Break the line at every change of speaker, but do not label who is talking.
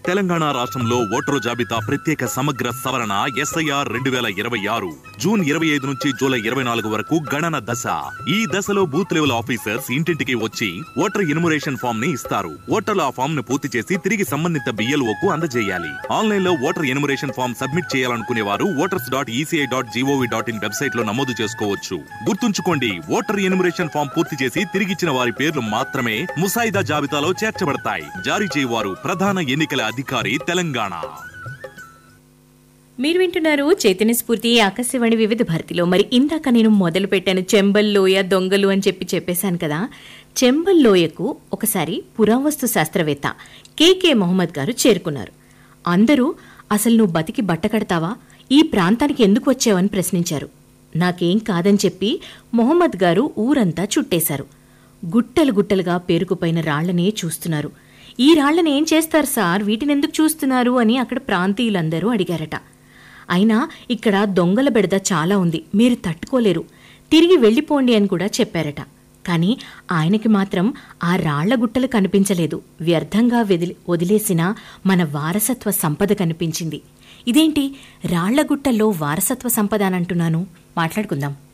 తెలంగాణ రాష్ట్రంలో ఓటరు జాబితా ప్రత్యేక సమగ్ర సవరణ ఎస్ఐఆర్ రెండు వేల ఇరవై ఆరు జూన్ ఇరవై ఐదు నుంచి జూలై ఇరవై నాలుగు వరకు గణన దశ ఈ దశలో బూత్ లెవెల్ ఆఫీసర్స్ ఇంటింటికి వచ్చి ఓటర్ ఇన్మురేషన్ ఫామ్ ని ఇస్తారు ఓటర్లు ఆ ఫామ్ ను పూర్తి చేసి తిరిగి సంబంధిత BLO కు అందజేయాలి ఆన్లైన్ లో ఓటర్ ఇన్మురేషన్ ఫామ్ సబ్మిట్ చేయాలనుకునే వారు voters dot ECI dot GOV dot in website లో నమోదు చేసుకోవచ్చు గుర్తుంచుకోండి ఓటర్ ఇన్మురేషన్ ఫామ్ పూర్తి చేసి తిరిగిచ్చిన వారి పేర్లు మాత్రమే ముసాయిదా జాబితాలో చేర్చబడతాయి జారీ చేయవారు ప్రధాన ఎన్నికల అధికారి తెలంగాణ
మీరు వింటున్నారు చైతన్య స్ఫూర్తి ఆకాశవాణి వివిధ భారతిలో మరి ఇందాక నేను మొదలు పెట్టాను చెంబల్లోయ దొంగలు అని చెప్పి చెప్పేశాను కదా చెంబల్లోయకు ఒకసారి పురావస్తు శాస్త్రవేత్త కేకే మొహమ్మద్ గారు చేరుకున్నారు అందరూ అసలు నువ్వు బతికి బట్ట కడతావా ఈ ప్రాంతానికి ఎందుకు వచ్చావని ప్రశ్నించారు నాకేం కాదని చెప్పి మొహమ్మద్ గారు ఊరంతా చుట్టేశారు గుట్టలు గుట్టలుగా పేరుకుపోయిన రాళ్లనే చూస్తున్నారు ఈ రాళ్లను ఏం చేస్తారు సార్ వీటిని ఎందుకు చూస్తున్నారు అని అక్కడ ప్రాంతీయులందరూ అడిగారట అయినా ఇక్కడ దొంగల బెడద చాలా ఉంది మీరు తట్టుకోలేరు తిరిగి వెళ్ళిపోండి అని కూడా చెప్పారట కానీ ఆయనకి మాత్రం ఆ రాళ్ల గుట్టలు కనిపించలేదు వ్యర్థంగా వెదిలి వదిలేసిన మన వారసత్వ సంపద కనిపించింది ఇదేంటి రాళ్ల గుట్టల్లో వారసత్వ సంపద అని అంటున్నాను మాట్లాడుకుందాం